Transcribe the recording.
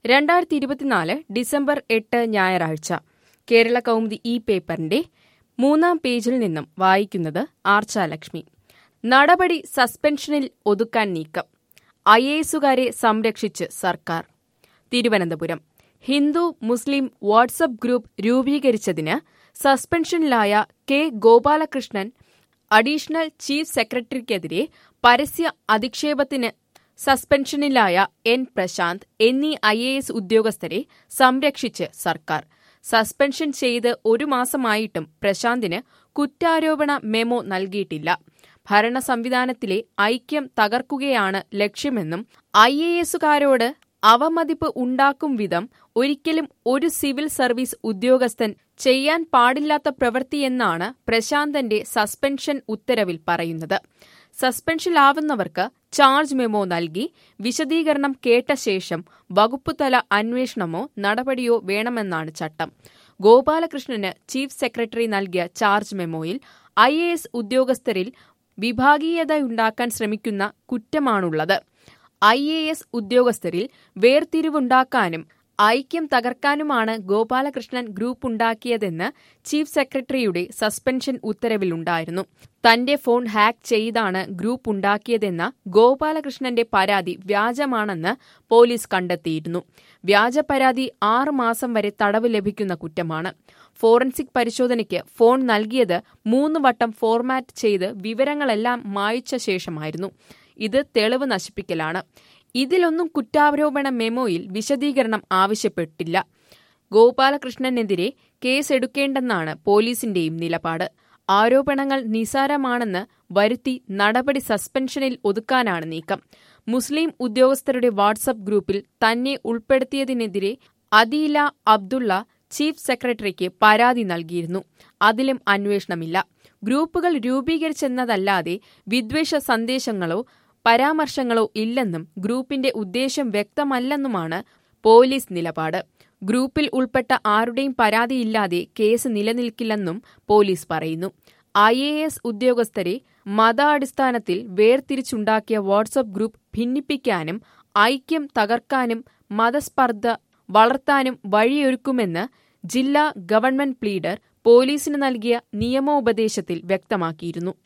രണ്ടായിരത്തി ഇരുപത്തിനാല് ഡിസംബർ എട്ട് ഞായറാഴ്ച കേരള കൗമുദി ഈ പേപ്പറിന്റെ മൂന്നാം പേജിൽ നിന്നും വായിക്കുന്നത് ആർച്ചാലക്ഷ്മി നടപടി സസ്പെൻഷനിൽ ഒതുക്കാൻ നീക്കം ഐ എ എസുകാരെ സംരക്ഷിച്ച് സർക്കാർ തിരുവനന്തപുരം ഹിന്ദു മുസ്ലിം വാട്സപ്പ് ഗ്രൂപ്പ് രൂപീകരിച്ചതിന് സസ്പെൻഷനിലായ കെ ഗോപാലകൃഷ്ണൻ അഡീഷണൽ ചീഫ് സെക്രട്ടറിക്കെതിരെ പരസ്യ അധിക്ഷേപത്തിന് സസ്പെൻഷനിലായ എൻ പ്രശാന്ത് എന്നീ ഐ എ എസ് ഉദ്യോഗസ്ഥരെ സംരക്ഷിച്ച് സർക്കാർ സസ്പെൻഷൻ ചെയ്ത് ഒരു മാസമായിട്ടും പ്രശാന്തിന് കുറ്റാരോപണ മെമ്മോ നൽകിയിട്ടില്ല ഭരണ സംവിധാനത്തിലെ ഐക്യം തകർക്കുകയാണ് ലക്ഷ്യമെന്നും ഐ എ എസുകാരോട് അവമതിപ്പ് ഉണ്ടാക്കും വിധം ഒരിക്കലും ഒരു സിവിൽ സർവീസ് ഉദ്യോഗസ്ഥൻ ചെയ്യാൻ പാടില്ലാത്ത പ്രവൃത്തിയെന്നാണ് പ്രശാന്തന്റെ സസ്പെൻഷൻ ഉത്തരവിൽ പറയുന്നത് സസ്പെൻഷനിലാവുന്നവർക്ക് ചാർജ് മെമ്മോ നൽകി വിശദീകരണം കേട്ട ശേഷം വകുപ്പുതല അന്വേഷണമോ നടപടിയോ വേണമെന്നാണ് ചട്ടം ഗോപാലകൃഷ്ണന് ചീഫ് സെക്രട്ടറി നൽകിയ ചാർജ് മെമ്മോയിൽ ഐ എ എസ് ഉദ്യോഗസ്ഥരിൽ വിഭാഗീയതയുണ്ടാക്കാൻ ശ്രമിക്കുന്ന കുറ്റമാണുള്ളത് ഐ എ എസ് ഉദ്യോഗസ്ഥരിൽ വേർതിരിവുണ്ടാക്കാനും ഐക്യം തകർക്കാനുമാണ് ഗോപാലകൃഷ്ണൻ ഗ്രൂപ്പ് ഉണ്ടാക്കിയതെന്ന് ചീഫ് സെക്രട്ടറിയുടെ സസ്പെൻഷൻ ഉത്തരവിലുണ്ടായിരുന്നു തന്റെ ഫോൺ ഹാക്ക് ചെയ്താണ് ഗ്രൂപ്പ് ഉണ്ടാക്കിയതെന്ന ഗോപാലകൃഷ്ണന്റെ പരാതി വ്യാജമാണെന്ന് പോലീസ് കണ്ടെത്തിയിരുന്നു വ്യാജ പരാതി ആറ് മാസം വരെ തടവ് ലഭിക്കുന്ന കുറ്റമാണ് ഫോറൻസിക് പരിശോധനയ്ക്ക് ഫോൺ നൽകിയത് മൂന്ന് വട്ടം ഫോർമാറ്റ് ചെയ്ത് വിവരങ്ങളെല്ലാം മായ്ച്ച ശേഷമായിരുന്നു ഇത് തെളിവ് നശിപ്പിക്കലാണ് ഇതിലൊന്നും കുറ്റാരോപണ മെമ്മോയിൽ വിശദീകരണം ആവശ്യപ്പെട്ടില്ല ഗോപാലകൃഷ്ണനെതിരെ കേസെടുക്കേണ്ടെന്നാണ് പോലീസിന്റെയും നിലപാട് ആരോപണങ്ങൾ നിസാരമാണെന്ന് വരുത്തി നടപടി സസ്പെൻഷനിൽ ഒതുക്കാനാണ് നീക്കം മുസ്ലിം ഉദ്യോഗസ്ഥരുടെ വാട്സപ്പ് ഗ്രൂപ്പിൽ തന്നെ ഉൾപ്പെടുത്തിയതിനെതിരെ അദീല അബ്ദുള്ള ചീഫ് സെക്രട്ടറിക്ക് പരാതി നൽകിയിരുന്നു അതിലും അന്വേഷണമില്ല ഗ്രൂപ്പുകൾ രൂപീകരിച്ചെന്നതല്ലാതെ വിദ്വേഷ സന്ദേശങ്ങളോ പരാമർശങ്ങളോ ഇല്ലെന്നും ഗ്രൂപ്പിന്റെ ഉദ്ദേശം വ്യക്തമല്ലെന്നുമാണ് പോലീസ് നിലപാട് ഗ്രൂപ്പിൽ ഉൾപ്പെട്ട ആരുടെയും പരാതിയില്ലാതെ കേസ് നിലനിൽക്കില്ലെന്നും പോലീസ് പറയുന്നു ഐ എ എസ് ഉദ്യോഗസ്ഥരെ മതാടിസ്ഥാനത്തിൽ വേർതിരിച്ചുണ്ടാക്കിയ വാട്സപ്പ് ഗ്രൂപ്പ് ഭിന്നിപ്പിക്കാനും ഐക്യം തകർക്കാനും മതസ്പർദ്ധ വളർത്താനും വഴിയൊരുക്കുമെന്ന് ജില്ലാ ഗവൺമെന്റ് പ്ലീഡർ പോലീസിന് നൽകിയ നിയമോപദേശത്തിൽ വ്യക്തമാക്കിയിരുന്നു